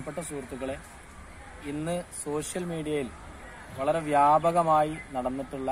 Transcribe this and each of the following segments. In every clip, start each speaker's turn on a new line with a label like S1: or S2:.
S1: പ്രിയപ്പെട്ട സുഹൃത്തുക്കളെ ഇന്ന് സോഷ്യൽ മീഡിയയിൽ വളരെ വ്യാപകമായി നടന്നിട്ടുള്ള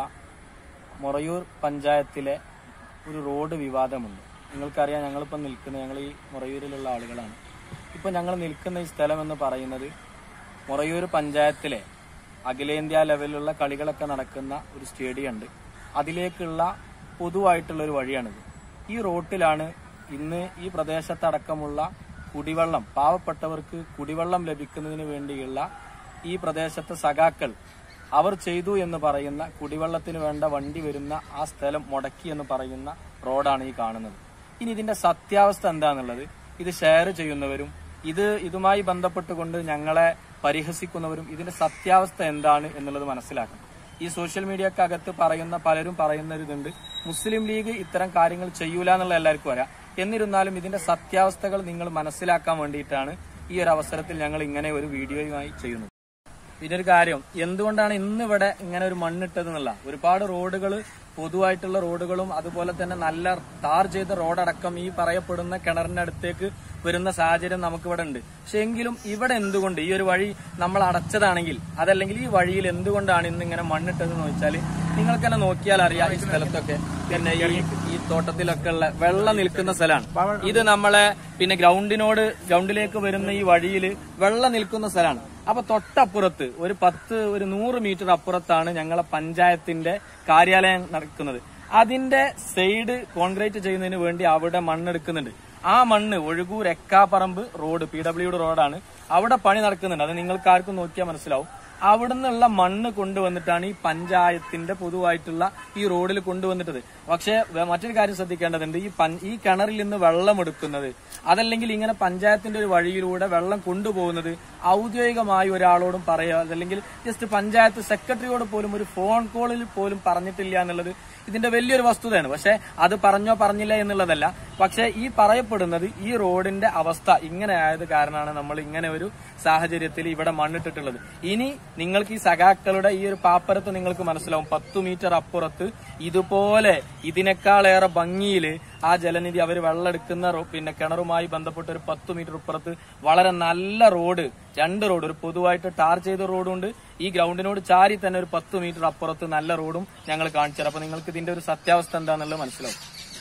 S1: മൊറയൂർ പഞ്ചായത്തിലെ ഒരു റോഡ് വിവാദമുണ്ട് നിങ്ങൾക്കറിയാം ഞങ്ങളിപ്പോൾ നിൽക്കുന്ന ഞങ്ങൾ ഈ മൊറയൂരിലുള്ള ആളുകളാണ് ഇപ്പോൾ ഞങ്ങൾ നിൽക്കുന്ന ഈ സ്ഥലം എന്ന് പറയുന്നത് മൊറയൂർ പഞ്ചായത്തിലെ അഖിലേന്ത്യാ ലെവലിലുള്ള കളികളൊക്കെ നടക്കുന്ന ഒരു സ്റ്റേഡിയം ഉണ്ട് അതിലേക്കുള്ള പൊതുവായിട്ടുള്ള ഒരു വഴിയാണിത് ഈ റോട്ടിലാണ് ഇന്ന് ഈ പ്രദേശത്തടക്കമുള്ള കുടിവെള്ളം പാവപ്പെട്ടവർക്ക് കുടിവെള്ളം ലഭിക്കുന്നതിന് വേണ്ടിയുള്ള ഈ പ്രദേശത്തെ സഖാക്കൾ അവർ ചെയ്തു എന്ന് പറയുന്ന കുടിവെള്ളത്തിന് വേണ്ട വണ്ടി വരുന്ന ആ സ്ഥലം മുടക്കി എന്ന് പറയുന്ന റോഡാണ് ഈ കാണുന്നത് ഇനി ഇതിന്റെ സത്യാവസ്ഥ എന്താന്നുള്ളത് ഇത് ഷെയർ ചെയ്യുന്നവരും ഇത് ഇതുമായി ബന്ധപ്പെട്ടുകൊണ്ട് ഞങ്ങളെ പരിഹസിക്കുന്നവരും ഇതിന്റെ സത്യാവസ്ഥ എന്താണ് എന്നുള്ളത് മനസ്സിലാക്കണം ഈ സോഷ്യൽ മീഡിയക്കകത്ത് പറയുന്ന പലരും പറയുന്ന ഒരു ഇതുണ്ട് മുസ്ലിം ലീഗ് ഇത്തരം കാര്യങ്ങൾ ചെയ്യൂല എന്നുള്ള എല്ലാവർക്കും അറിയാം എന്നിരുന്നാലും ഇതിന്റെ സത്യാവസ്ഥകൾ നിങ്ങൾ മനസ്സിലാക്കാൻ വേണ്ടിയിട്ടാണ് ഈ ഒരു അവസരത്തിൽ ഞങ്ങൾ ഇങ്ങനെ ഒരു വീഡിയോയുമായി ചെയ്യുന്നത് പിന്നെ ഒരു കാര്യം എന്തുകൊണ്ടാണ് ഇന്ന് ഇവിടെ ഇങ്ങനെ ഒരു മണ്ണിട്ടത് എന്നുള്ള ഒരുപാട് റോഡുകൾ പൊതുവായിട്ടുള്ള റോഡുകളും അതുപോലെ തന്നെ നല്ല ടാർ ചെയ്ത റോഡടക്കം ഈ പറയപ്പെടുന്ന കിണറിന്റെ അടുത്തേക്ക് വരുന്ന സാഹചര്യം നമുക്കിവിടെ ഉണ്ട് പക്ഷെ എങ്കിലും ഇവിടെ എന്തുകൊണ്ട് ഈ ഒരു വഴി നമ്മൾ അടച്ചതാണെങ്കിൽ അതല്ലെങ്കിൽ ഈ വഴിയിൽ എന്തുകൊണ്ടാണ് ഇന്ന് ഇങ്ങനെ മണ്ണിട്ടതെന്ന് വെച്ചാൽ നിങ്ങൾക്ക് തന്നെ നോക്കിയാൽ അറിയാം ഈ സ്ഥലത്തൊക്കെ പിന്നെ ഈ ഈ തോട്ടത്തിലൊക്കെ ഉള്ള വെള്ളം നിൽക്കുന്ന സ്ഥലമാണ് ഇത് നമ്മളെ പിന്നെ ഗ്രൗണ്ടിനോട് ഗ്രൗണ്ടിലേക്ക് വരുന്ന ഈ വഴിയിൽ വെള്ളം നിൽക്കുന്ന സ്ഥലമാണ് അപ്പൊ തൊട്ടപ്പുറത്ത് ഒരു പത്ത് ഒരു നൂറ് മീറ്റർ അപ്പുറത്താണ് ഞങ്ങളെ പഞ്ചായത്തിന്റെ കാര്യാലയം നടക്കുന്നത് അതിന്റെ സൈഡ് കോൺക്രീറ്റ് ചെയ്യുന്നതിന് വേണ്ടി അവിടെ മണ്ണെടുക്കുന്നുണ്ട് ആ മണ്ണ് ഒഴുകൂർ എക്കാപ്പറമ്പ് റോഡ് പി ഡബ്ല്യുടെ റോഡാണ് അവിടെ പണി നടക്കുന്നുണ്ട് അത് നിങ്ങൾക്ക് ആർക്കും നോക്കിയാൽ മനസ്സിലാവും അവിടെ നിന്നുള്ള മണ്ണ് കൊണ്ടുവന്നിട്ടാണ് ഈ പഞ്ചായത്തിന്റെ പൊതുവായിട്ടുള്ള ഈ റോഡിൽ കൊണ്ടുവന്നിട്ടത് പക്ഷേ വേ- മറ്റൊരു കാര്യം ശ്രദ്ധിക്കേണ്ടതുണ്ട് ഈ പൻ- ഈ കിണറിൽ നിന്ന് വെള്ളം എടുക്കുന്നത് അതല്ലെങ്കിൽ ഇങ്ങനെ പഞ്ചായത്തിന്റെ ഒരു വഴിയിലൂടെ വെള്ളം കൊണ്ടുപോകുന്നത് ഔദ്യോഗികമായി ഒരാളോടും പറയുക അതല്ലെങ്കിൽ ജസ്റ്റ് പഞ്ചായത്ത് സെക്രട്ടറിയോട് പോലും ഒരു ഫോൺ കോളിൽ പോലും പറഞ്ഞിട്ടില്ല എന്നുള്ളത് ഇതിന്റെ വലിയൊരു വസ്തുതയാണ് പക്ഷെ അത് പറഞ്ഞോ പറഞ്ഞില്ല എന്നുള്ളതല്ല പക്ഷെ ഈ പറയപ്പെടുന്നത് ഈ റോഡിന്റെ അവസ്ഥ ഇങ്ങനെ ആയത് കാരണമാണ് നമ്മൾ ഇങ്ങനെ ഒരു സാഹചര്യത്തിൽ ഇവിടെ മണ്ണിട്ടിട്ടുള്ളത് ഇനി നിങ്ങൾക്ക് ഈ സഖാക്കളുടെ ഈ ഒരു പാപ്പരത്ത് നിങ്ങൾക്ക് മനസ്സിലാവും പത്തു മീറ്റർ അപ്പുറത്ത് ഇതുപോലെ ഇതിനേക്കാളേറെ ഭംഗിയിൽ ആ ജലനിധി അവർ വെള്ളമെടുക്കുന്ന റോ- പിന്നെ കിണറുമായി ബന്ധപ്പെട്ട് ഒരു പത്ത് മീറ്റർ അപ്പുറത്ത് വളരെ നല്ല റോഡ് രണ്ട് റോഡ് ഒരു പൊതുവായിട്ട് ടാർ ചെയ്ത റോഡുണ്ട് ഈ ഗ്രൗണ്ടിനോട് ചാരി തന്നെ ഒരു പത്ത് മീറ്റർ അപ്പുറത്ത് നല്ല റോഡും ഞങ്ങൾ കാണിച്ചു തരാം അപ്പൊ നിങ്ങൾക്ക് ഇതിന്റെ ഒരു സത്യാവസ്ഥ എന്താണെന്നുള്ളത് മനസ്സിലാവും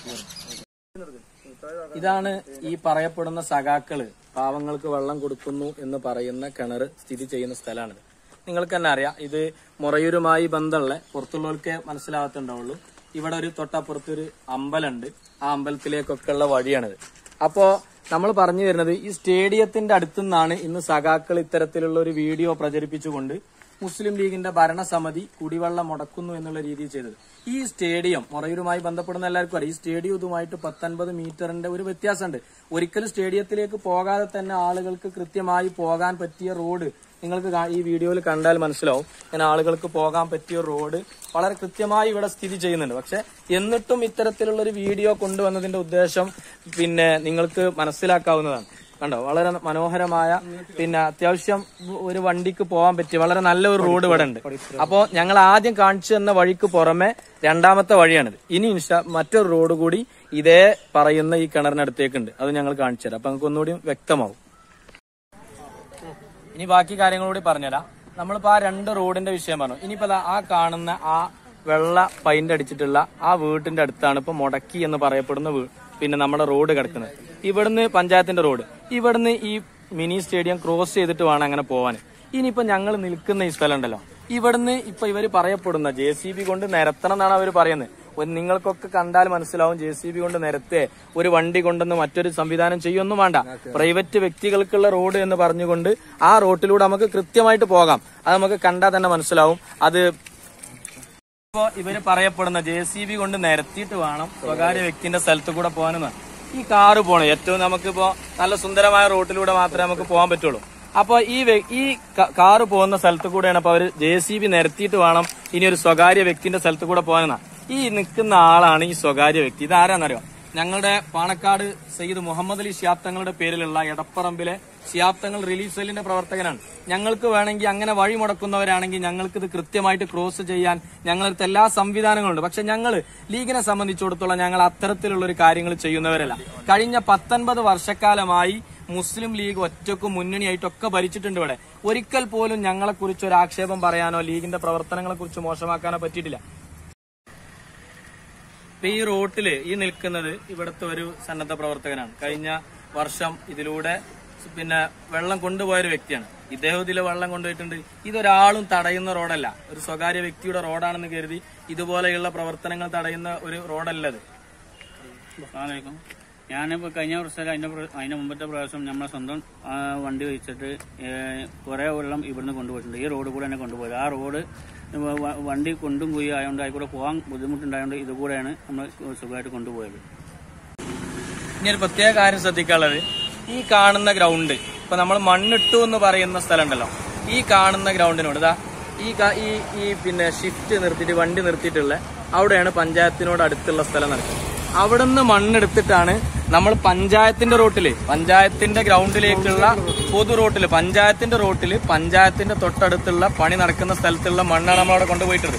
S1: ഇതാണ് ഈ പറയപ്പെടുന്ന സഖാക്കള് പാവങ്ങൾക്ക് വെള്ളം കൊടുക്കുന്നു എന്ന് പറയുന്ന കിണർ സ്ഥിതി ചെയ്യുന്ന സ്ഥലമാണിത് നിങ്ങൾക്ക് തന്നെ അറിയാം ഇത് മുറയൂരുമായി ബന്ധമുള്ള പുറത്തുള്ളവർക്ക് മനസ്സിലാകത്തുണ്ടാവുള്ളൂ ഇവിടെ ഒരു തൊട്ടപ്പുറത്ത് ഒരു അമ്പലമുണ്ട് ആ അമ്പലത്തിലേക്കൊക്കെ ഉള്ള വഴിയാണിത് അപ്പോ നമ്മൾ പറഞ്ഞു വരുന്നത് ഈ സ്റ്റേഡിയത്തിന്റെ അടുത്തുനിന്നാണ് ഇന്ന് സഖാക്കൾ ഇത്തരത്തിലുള്ള ഒരു വീഡിയോ പ്രചരിപ്പിച്ചുകൊണ്ട് മുസ്ലിം ലീഗിന്റെ ഭരണസമിതി കുടിവെള്ളം മുടക്കുന്നു എന്നുള്ള രീതിയിൽ ചെയ്തത് ഈ സ്റ്റേഡിയം മൊറയൂരുമായി ബന്ധപ്പെടുന്ന എല്ലാവർക്കും അറിയാം ഈ സ്റ്റേഡിയം ഇതുമായിട്ട് പത്തൊൻപത് മീറ്ററിന്റെ ഒരു വ്യത്യാസമുണ്ട് ഒരിക്കലും സ്റ്റേഡിയത്തിലേക്ക് പോകാതെ തന്നെ ആളുകൾക്ക് കൃത്യമായി പോകാൻ പറ്റിയ റോഡ് നിങ്ങൾക്ക് കാ- ഈ വീഡിയോയിൽ കണ്ടാൽ മനസ്സിലാവും ഇങ്ങനെ ആളുകൾക്ക് പോകാൻ പറ്റിയ റോഡ് വളരെ കൃത്യമായി ഇവിടെ സ്ഥിതി ചെയ്യുന്നുണ്ട് പക്ഷെ എന്നിട്ടും ഇത്തരത്തിലുള്ള ഒരു വീഡിയോ കൊണ്ടുവന്നതിന്റെ ഉദ്ദേശം പിന്നെ നിങ്ങൾക്ക് മനസ്സിലാക്കാവുന്നതാണ് കണ്ടോ വളരെ മനോഹരമായ പിന്നെ അത്യാവശ്യം ഒരു വണ്ടിക്ക് പോകാൻ പറ്റിയ വളരെ നല്ല ഒരു റോഡ് ഇവിടെ ഉണ്ട് അപ്പോ ഞങ്ങൾ ആദ്യം കാണിച്ചു തന്ന വഴിക്ക് പുറമെ രണ്ടാമത്തെ വഴിയാണിത് ഇനി ഇൻഷാ- മറ്റൊരു റോഡ് കൂടി ഇതേ പറയുന്ന ഈ കിണറിനടുത്തേക്കുണ്ട് അത് ഞങ്ങൾ കാണിച്ചു തരാം അപ്പൊ നമുക്ക് ഒന്നുകൂടി വ്യക്തമാവും ഇനി ബാക്കി കാര്യങ്ങൾ കൂടി പറഞ്ഞുതരാം നമ്മളിപ്പോ ആ രണ്ട് റോഡിന്റെ വിഷയം പറഞ്ഞു ഇനിയിപ്പോ ദാ ആ കാണുന്ന ആ വെള്ള പൈന്റ് അടിച്ചിട്ടുള്ള ആ വീട്ടിന്റെ അടുത്താണ് ഇപ്പൊ മുടക്കി എന്ന് പറയപ്പെടുന്ന വീ- പിന്നെ നമ്മുടെ റോഡ് കിടക്കുന്നത് ഇവിടുന്ന് പഞ്ചായത്തിന്റെ റോഡ് ഇവിടുന്ന് ഈ മിനി സ്റ്റേഡിയം ക്രോസ് ചെയ്തിട്ട് വേണം അങ്ങനെ പോവാൻ ഇനിയിപ്പോ ഞങ്ങൾ നിൽക്കുന്ന ഈ സ്ഥലം ഉണ്ടല്ലോ ഇവിടുന്ന് ഇപ്പൊ ഇവര് പറയപ്പെടുന്ന ജെ സി ബി കൊണ്ട് നിരത്തണം എന്നാണ് അവർ പറയുന്നത് ഒരു നിങ്ങൾക്കൊക്കെ കണ്ടാൽ മനസ്സിലാവും ജെ സി ബി കൊണ്ട് നിരത്തെ ഒരു വണ്ടി കൊണ്ടുവന്ന് മറ്റൊരു സംവിധാനം ചെയ്യൊന്നും വേണ്ട പ്രൈവറ്റ് വ്യക്തികൾക്കുള്ള റോഡ് എന്ന് പറഞ്ഞുകൊണ്ട് ആ റോട്ടിലൂടെ നമുക്ക് കൃത്യമായിട്ട് പോകാം അത് നമുക്ക് കണ്ടാൽ തന്നെ മനസ്സിലാവും അത് ഇപ്പോ ഇവര് പറയപ്പെടുന്ന ജെ സി ബി കൊണ്ട് നിരത്തിയിട്ട് വേണം സ്വകാര്യ വ്യക്തിന്റെ സ്ഥലത്ത് കൂടെ പോകാനെന്ന് ഈ കാറ് പോണം ഏറ്റവും നമുക്കിപ്പോ നല്ല സുന്ദരമായ റോട്ടിലൂടെ മാത്രമേ നമുക്ക് പോകാൻ പറ്റുള്ളൂ അപ്പൊ ഈ വ്യ- ഈ ക- കാറ് പോകുന്ന സ്ഥലത്ത് കൂടെയാണ് അപ്പൊ അവര് ജെ സി ബി നിരത്തിയിട്ട് വേണം ഇനി ഒരു സ്വകാര്യ വ്യക്തിന്റെ സ്ഥലത്ത് കൂടെ പോകാനെന്ന ഈ നിൽക്കുന്ന ആളാണ് ഈ സ്വകാര്യ വ്യക്തി ഇത് ആരാന്നറിയോ ഞങ്ങളുടെ പാണക്കാട് സയ്യിദ് മുഹമ്മദ് അലി ശിയാബ്തങ്ങളുടെ പേരിലുള്ള എടപ്പറമ്പിലെ ശിയാബ്തങ്ങൾ റിലീഫ് സെല്ലിന്റെ പ്രവർത്തകനാണ് ഞങ്ങൾക്ക് വേണമെങ്കിൽ അങ്ങനെ വഴി മുടക്കുന്നവരാണെങ്കിൽ ഞങ്ങൾക്ക് ഇത് കൃത്യമായിട്ട് ക്രോസ് ചെയ്യാൻ ഞങ്ങളടുത്ത് എല്ലാ സംവിധാനങ്ങളുണ്ട് പക്ഷെ ഞങ്ങൾ ലീഗിനെ സംബന്ധിച്ചിടത്തോളം ഞങ്ങൾ അത്തരത്തിലുള്ള ഒരു കാര്യങ്ങൾ ചെയ്യുന്നവരല്ല കഴിഞ്ഞ പത്തൊൻപത് വർഷക്കാലമായി മുസ്ലിം ലീഗ് ഒറ്റക്കും മുന്നണിയായിട്ടൊക്കെ ഭരിച്ചിട്ടുണ്ട് ഇവിടെ ഒരിക്കൽ പോലും ഞങ്ങളെ കുറിച്ച് ഒരു ആക്ഷേപം പറയാനോ ലീഗിന്റെ പ്രവർത്തനങ്ങളെ കുറിച്ച് മോശമാക്കാനോ പറ്റിയിട്ടില്ല ഇപ്പൊ ഈ റോട്ടില് ഈ നിൽക്കുന്നത് ഇവിടുത്തെ ഒരു സന്നദ്ധ പ്രവർത്തകനാണ് കഴിഞ്ഞ വർഷം ഇതിലൂടെ പിന്നെ വെള്ളം കൊണ്ടുപോയ ഒരു വ്യക്തിയാണ് ഇദ്ദേഹം ഇതിലെ വെള്ളം കൊണ്ടുപോയിട്ടുണ്ട് ഇതൊരാളും തടയുന്ന റോഡല്ല ഒരു സ്വകാര്യ വ്യക്തിയുടെ റോഡാണെന്ന് കരുതി ഇതുപോലെയുള്ള പ്രവർത്തനങ്ങൾ തടയുന്ന ഒരു റോഡല്ല ഇത്
S2: അസ്സലാമലൈക്കും ഞാനിപ്പോൾ കഴിഞ്ഞ വർഷം അതിന്റെ പ്ര- അതിന്റെ മുമ്പത്തെ പ്രാവശ്യം നമ്മളെ സ്വന്തം ആ, വണ്ടി വെച്ചിട്ട് കുറെ വെള്ളം ഇവിടുന്ന് കൊണ്ടുപോയിട്ടുണ്ട് ഈ റോഡ് കൂടെ തന്നെ കൊണ്ടുപോയത് ആ റോഡ് വ- വ- വണ്ടി കൊണ്ടും കുയി ആയതുകൊണ്ട് അതിൽ കൂടെ പോകാൻ ബുദ്ധിമുട്ടുണ്ടായതുകൊണ്ട് ഇതുകൂടെയാണ് നമ്മൾ സുഖമായിട്ട് കൊണ്ടുപോയത്
S1: ഇനി ഒരു പ്രത്യേക കാര്യം ശ്രദ്ധിക്കാനുള്ളത് ഈ കാണുന്ന ഗ്രൗണ്ട് ഇപ്പൊ നമ്മൾ മണ്ണിട്ടു എന്ന് പറയുന്ന സ്ഥലം ഉണ്ടല്ലോ ഈ കാണുന്ന ഗ്രൗണ്ടിനോട് ഇതാ ഈ കാ- ഈ ഈ പിന്നെ ഷിഫ്റ്റ് നിർത്തിയിട്ട് വണ്ടി നിർത്തിയിട്ടുള്ള അവിടെയാണ് പഞ്ചായത്തിനോട് അടുത്തുള്ള സ്ഥലം നടക്കുന്നത് അവിടെ നിന്ന് മണ്ണെടുത്തിട്ടാണ് നമ്മൾ പഞ്ചായത്തിന്റെ റോട്ടില് പഞ്ചായത്തിന്റെ ഗ്രൗണ്ടിലേക്കുള്ള പൊതു റോട്ടില് പഞ്ചായത്തിന്റെ റോട്ടില് പഞ്ചായത്തിന്റെ തൊട്ടടുത്തുള്ള പണി നടക്കുന്ന സ്ഥലത്തുള്ള മണ്ണാണ് നമ്മൾ അവിടെ കൊണ്ടുപോയിട്ടുള്ളത്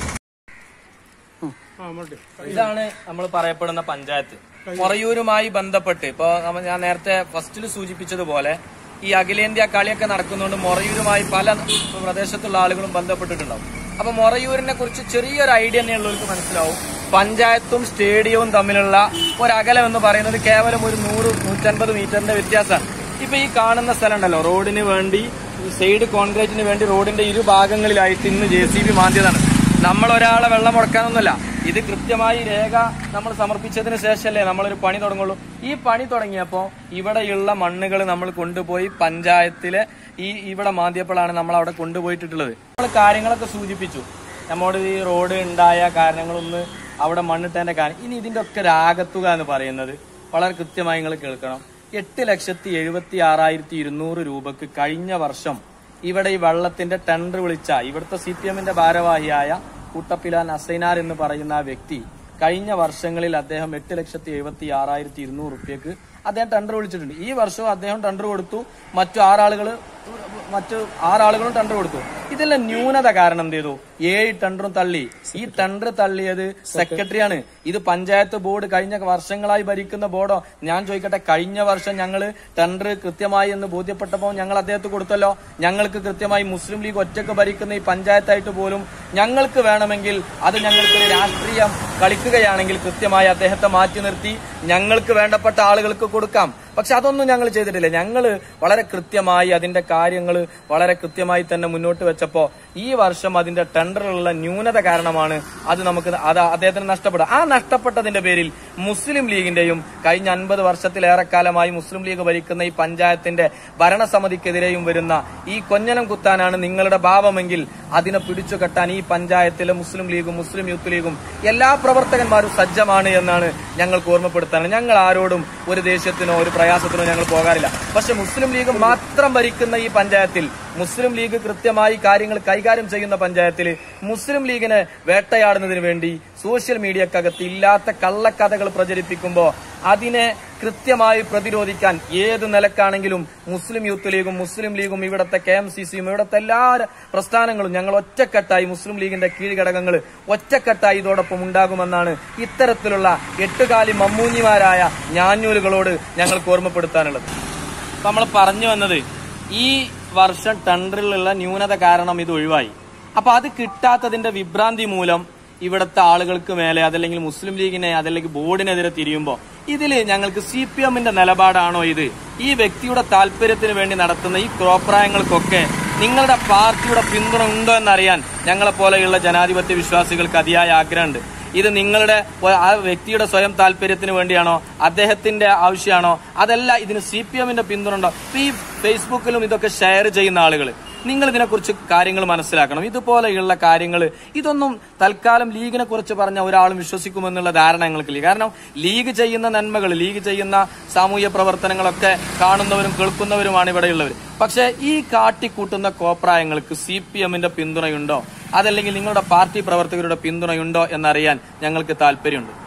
S1: ഇതാണ് നമ്മൾ പറയപ്പെടുന്ന പഞ്ചായത്ത് മൊറയൂരുമായി ബന്ധപ്പെട്ട് ഇപ്പൊ നമ്മ- ഞാൻ നേരത്തെ ഫസ്റ്റിൽ സൂചിപ്പിച്ചതുപോലെ ഈ അഖിലേന്ത്യാ കളിയൊക്കെ നടക്കുന്നതുകൊണ്ട് മൊറയൂരുമായി പല പ്രദേശത്തുള്ള ആളുകളും ബന്ധപ്പെട്ടിട്ടുണ്ടാവും അപ്പൊ മൊറയൂരിനെ കുറിച്ച് ചെറിയൊരു ഐഡിയ തന്നെയുള്ളവർക്ക് മനസ്സിലാവും പഞ്ചായത്തും സ്റ്റേഡിയവും തമ്മിലുള്ള ഒരകലം എന്ന് പറയുന്നത് കേവലം ഒരു നൂറ് നൂറ്റൻപത് മീറ്ററിന്റെ വ്യത്യാസമാണ് ഇപ്പൊ ഈ കാണുന്ന സ്ഥലം ഉണ്ടല്ലോ റോഡിന് വേണ്ടി ഈ സൈഡ് കോൺക്രീറ്റിന് വേണ്ടി റോഡിന്റെ ഇരു ഭാഗങ്ങളിലായിട്ട് ഇന്ന് ജെ സി ബി മാന്തിയതാണ് നമ്മൾ ഒരാളെ വെള്ളം മുടക്കാനൊന്നുമല്ല ഇത് കൃത്യമായി രേഖ നമ്മൾ സമർപ്പിച്ചതിന് ശേഷമല്ലേ നമ്മളൊരു പണി തുടങ്ങുള്ളൂ ഈ പണി തുടങ്ങിയപ്പോ ഇവിടെയുള്ള മണ്ണുകൾ നമ്മൾ കൊണ്ടുപോയി പഞ്ചായത്തിലെ ഈ ഇവിടെ മാന്തിയപ്പോഴാണ് നമ്മൾ അവിടെ കൊണ്ടുപോയിട്ടുള്ളത് നമ്മൾ കാര്യങ്ങളൊക്കെ സൂചിപ്പിച്ചു നമ്മോട് ഈ റോഡ് ഉണ്ടായ കാരണങ്ങളൊന്ന് അവിടെ മണ്ണിട്ടതിന്റെ കാര്യം ഇനി ഇതിന്റെ ഒക്കെ രാഗത്തുക എന്ന് പറയുന്നത് വളരെ കൃത്യമായി നിങ്ങൾ കേൾക്കണം എട്ട് ലക്ഷത്തി എഴുപത്തി ആറായിരത്തി ഇരുന്നൂറ് രൂപക്ക് കഴിഞ്ഞ വർഷം ഇവിടെ ഈ വെള്ളത്തിന്റെ ടെൻഡർ വിളിച്ച ഇവിടുത്തെ സി പി എമ്മിന്റെ ഭാരവാഹിയായ കൂട്ടപ്പിലാൻ അസൈനാർ എന്ന് പറയുന്ന ആ വ്യക്തി കഴിഞ്ഞ വർഷങ്ങളിൽ അദ്ദേഹം എട്ട് ലക്ഷത്തി എഴുപത്തി ആറായിരത്തി ഇരുന്നൂറ് റുപ്യക്ക് അദ്ദേഹം ടെൻഡർ വിളിച്ചിട്ടുണ്ട് ഈ വർഷവും അദ്ദേഹം ടെൻഡർ കൊടുത്തു മറ്റു ആറാളുകൾ മറ്റു ആറാളുകളും ടെൻഡർ കൊടുത്തു ഇതിലെ ന്യൂനത കാരണം എന്ത് ചെയ്തു ഏഴ് ടെൻഡറും തള്ളി ഈ ടെൻഡർ തള്ളിയത് സെക്രട്ടറിയാണ് ഇത് പഞ്ചായത്ത് ബോർഡ് കഴിഞ്ഞ വർഷങ്ങളായി ഭരിക്കുന്ന ബോർഡോ ഞാൻ ചോദിക്കട്ടെ കഴിഞ്ഞ വർഷം ഞങ്ങൾ ടെൻഡർ കൃത്യമായി എന്ന് ബോധ്യപ്പെട്ടപ്പോൾ ഞങ്ങൾ അദ്ദേഹത്തെ കൊടുത്തല്ലോ ഞങ്ങൾക്ക് കൃത്യമായി മുസ്ലിം ലീഗ് ഒറ്റക്ക് ഭരിക്കുന്ന ഈ പഞ്ചായത്തായിട്ട് പോലും ഞങ്ങൾക്ക് വേണമെങ്കിൽ അത് ഞങ്ങൾക്ക് ഒരു രാഷ്ട്രീയം കളിക്കുകയാണെങ്കിൽ കൃത്യമായി അദ്ദേഹത്തെ മാറ്റി നിർത്തി ഞങ്ങൾക്ക് വേണ്ടപ്പെട്ട ആളുകൾക്ക് കൊടുക്കാം പക്ഷെ അതൊന്നും ഞങ്ങൾ ചെയ്തിട്ടില്ല ഞങ്ങൾ വളരെ കൃത്യമായി അതിന്റെ കാര്യങ്ങൾ വളരെ കൃത്യമായി തന്നെ മുന്നോട്ട് വെച്ചപ്പോ ഈ വർഷം അതിന്റെ ടെൻഡറിലുള്ള ന്യൂനത കാരണമാണ് അത് നമുക്ക് അത് അദ്ദേഹത്തിന് നഷ്ടപ്പെടുക ആ നഷ്ടപ്പെട്ടതിന്റെ പേരിൽ മുസ്ലിം ലീഗിന്റെയും കഴിഞ്ഞ അൻപത് വർഷത്തിലേറെക്കാലമായി മുസ്ലിം ലീഗ് ഭരിക്കുന്ന ഈ പഞ്ചായത്തിന്റെ ഭരണസമിതിക്കെതിരെയും വരുന്ന ഈ കൊഞ്ഞനം കുത്താനാണ് നിങ്ങളുടെ ഭാവമെങ്കിൽ അതിനെ പിടിച്ചു കെട്ടാൻ ഈ പഞ്ചായത്തിലെ മുസ്ലിം ലീഗും മുസ്ലിം യൂത്ത് ലീഗും എല്ലാ പ്രവർത്തകന്മാരും സജ്ജമാണ് എന്നാണ് ഞങ്ങൾക്ക് ഓർമ്മപ്പെടുത്താൻ ഞങ്ങൾ ആരോടും ഒരു ദേഷ്യത്തിനോ ഒരു പ്രയാസത്തിനോ ഞങ്ങൾ പോകാറില്ല പക്ഷെ മുസ്ലിം ലീഗ് മാത്രം ഭരിക്കുന്ന ഈ പഞ്ചായത്തിൽ മുസ്ലിം ലീഗ് കൃത്യമായി കാര്യങ്ങൾ കൈകാര്യം ചെയ്യുന്ന പഞ്ചായത്തിൽ മുസ്ലിം ലീഗിനെ വേട്ടയാടുന്നതിന് വേണ്ടി സോഷ്യൽ മീഡിയക്കകത്ത് ഇല്ലാത്ത കള്ളക്കഥകൾ പ്രചരിപ്പിക്കുമ്പോൾ അതിനെ കൃത്യമായി പ്രതിരോധിക്കാൻ ഏത് നിലക്കാണെങ്കിലും മുസ്ലിം യൂത്ത് ലീഗും മുസ്ലിം ലീഗും ഇവിടുത്തെ കെ എം സി സിയും ഇവിടുത്തെ എല്ലാ പ്രസ്ഥാനങ്ങളും ഞങ്ങൾ ഒറ്റക്കെട്ടായി മുസ്ലിം ലീഗിന്റെ കീഴ്ഘടകങ്ങൾ ഒറ്റക്കെട്ടായി ഇതോടൊപ്പം ഉണ്ടാകുമെന്നാണ് ഇത്തരത്തിലുള്ള എട്ടുകാലി മമ്മൂഞ്ഞിമാരായ ഞാഞ്ഞൂലുകളോട് ഞങ്ങൾക്ക് ഓർമ്മപ്പെടുത്താനുള്ളത് അപ്പൊ നമ്മൾ പറഞ്ഞു വന്നത് ഈ വർഷം ടെൻഡറിലുള്ള ന്യൂനത കാരണം ഇത് ഒഴിവായി അപ്പൊ അത് കിട്ടാത്തതിന്റെ വിഭ്രാന്തി മൂലം ഇവിടുത്തെ ആളുകൾക്ക് മേലെ അതല്ലെങ്കിൽ മുസ്ലിം ലീഗിനെ അതല്ലെങ്കിൽ ബോർഡിനെതിരെ തിരിയുമ്പോൾ ഇതിൽ ഞങ്ങൾക്ക് സി പി എമ്മിന്റെ നിലപാടാണോ ഇത് ഈ വ്യക്തിയുടെ താല്പര്യത്തിന് വേണ്ടി നടത്തുന്ന ഈ ക്രോപ്രായങ്ങൾക്കൊക്കെ നിങ്ങളുടെ പാർട്ടിയുടെ പിന്തുണ ഉണ്ടോ എന്നറിയാൻ ഞങ്ങളെ പോലെയുള്ള ജനാധിപത്യ വിശ്വാസികൾക്ക് അതിയായ ആഗ്രഹമുണ്ട് ഇത് നിങ്ങളുടെ ഒ- ആ വ്യക്തിയുടെ സ്വയം താല്പര്യത്തിന് വേണ്ടിയാണോ അദ്ദേഹത്തിന്റെ ആവശ്യമാണോ അതല്ല ഇതിന് സി പി എമ്മിന്റെ പിന്തുണ ഉണ്ടോ ഇപ്പൊ ഈ ഫേസ്ബുക്കിലും ഇതൊക്കെ ഷെയർ ചെയ്യുന്ന ആളുകൾ നിങ്ങൾ ഇതിനെക്കുറിച്ച് കാര്യങ്ങൾ മനസ്സിലാക്കണം ഇതുപോലെയുള്ള കാര്യങ്ങൾ ഇതൊന്നും തൽക്കാലം ലീഗിനെ കുറിച്ച് പറഞ്ഞ ഒരാളും വിശ്വസിക്കുമെന്നുള്ള ധാരണ ഞങ്ങൾക്കില്ല കാരണം ലീഗ് ചെയ്യുന്ന നന്മകൾ ലീഗ് ചെയ്യുന്ന സാമൂഹ്യ പ്രവർത്തനങ്ങളൊക്കെ കാണുന്നവരും കേൾക്കുന്നവരുമാണ് ഇവിടെയുള്ളവർ പക്ഷേ ഈ കാട്ടിക്കൂട്ടുന്ന കോപ്രായങ്ങൾക്ക് സി പി എമ്മിന്റെ പിന്തുണയുണ്ടോ അതല്ലെങ്കിൽ നിങ്ങളുടെ പാർട്ടി പ്രവർത്തകരുടെ പിന്തുണയുണ്ടോ എന്നറിയാൻ ഞങ്ങൾക്ക് താല്പര്യമുണ്ട്